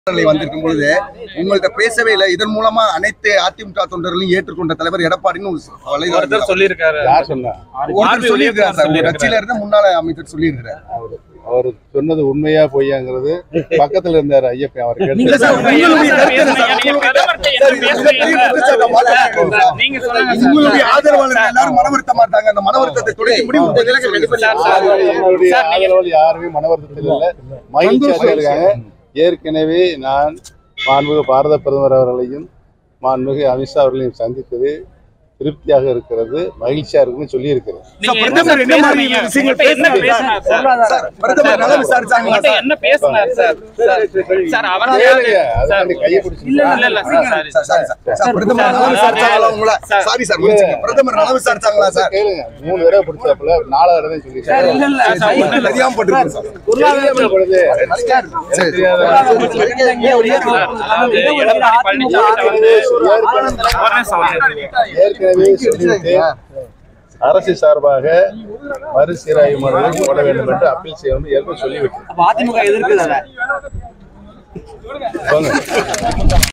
நிலை வந்திருக்கும் பொழுது உங்கள்ட்ட பேசவே இல்லை இதன் மூலமா அனைத்து அதிமுக தொண்டர்களையும் ஏற்றுக்கொண்ட தலைவர் எடப்பாடின்னு ஒரு வலைதளம் ஒருத்தர் சொல்லியிருக்காரு யார் சொன்னா ஒருத்தர் சொல்லியிருக்கிறார் சார் உங்க கட்சியில இருந்து முன்னாள் அமைச்சர் சொல்லியிருக்கிறார் அவரு அவர் சொன்னது உண்மையா பொய்யாங்கிறது பக்கத்துல இருந்தாரு ஐயப்பன் அவர் இல்ல சார், கேட்டு உங்களுடைய கருத்து என்ன சார்? நீங்க பிரதமர்கிட்ட என்ன சார், பேசுறீங்க? நீங்க சொல்லுங்க சார். உங்களுடைய ஆதரவாளர்கள் எல்லாரும் மன வருத்த மாட்டாங்க அந்த மன வருத்தத்தை துடைக்க முடியும் எங்களுடைய ஆதரவாளர் யாருமே மனவருத்தத்தில் இல்ல மகிழ்ச்சியாக இருக்காங்க ஏற்கனவே நான் மாண்புமிகு பாரத பிரதமர் அவர்களையும் மாண்புமிகு அமித்ஷா அவர்களையும் சந்தித்தது திருப்தியாக இருக்கிறது மகிழ்ச்சியா இருக்குன்னு சொல்லி இருக்கிறேன் நீங்க என்ன பிரதமர் என்ன மாதிரி பேசுனீங்க? விஷயங்கள் உங்கள்ட்ட என்ன பேசினார் சார்? சார், பிரதமர் நலம் விசாரிச்சாங்களா உங்கள்ட்ட சார்? என்ன பேசினார் சார்? சார், சார், அவர் கேளுங்க, சார், அதுக்காண்டி கையை பிடிச்சு இல்ல, இல்ல, இல்ல, sir, sorry, sir, sorry, sir. Sir, பிரதமர் நலம் விசாரிச்சாங்களா உங்களை? சார். சாரி சார், மன்னிச்சுங்க. பிரதமர் நலம் விசாரிச்சாங்களா சார்? கேளுங்க மூணு தடவை பிடிச்சாப்புல நாலாவது தடவை சொல்லி இல்ல, இல்ல, சரி, சார், சார், ஒண்ணும் இல்ல. தெரியாம போட்டிருக்கேன் சார். பொழுது சரி. தெரியாத அதாவது எடப்பாடி பழனிசாமி வந்து ஒரு நிமிஷம் வந்து ஏற்கனவே சொல்லிவிட்டேன் அரசு சார்பாக மறுசீராய்வு மனுவை போட வேண்டும் என்று அப்பீல் செய்யணும் ஏற்கனவே சொல்லிவிட்டேன் அதிமுக எதிர்க்குது அதை சொல்லுங்க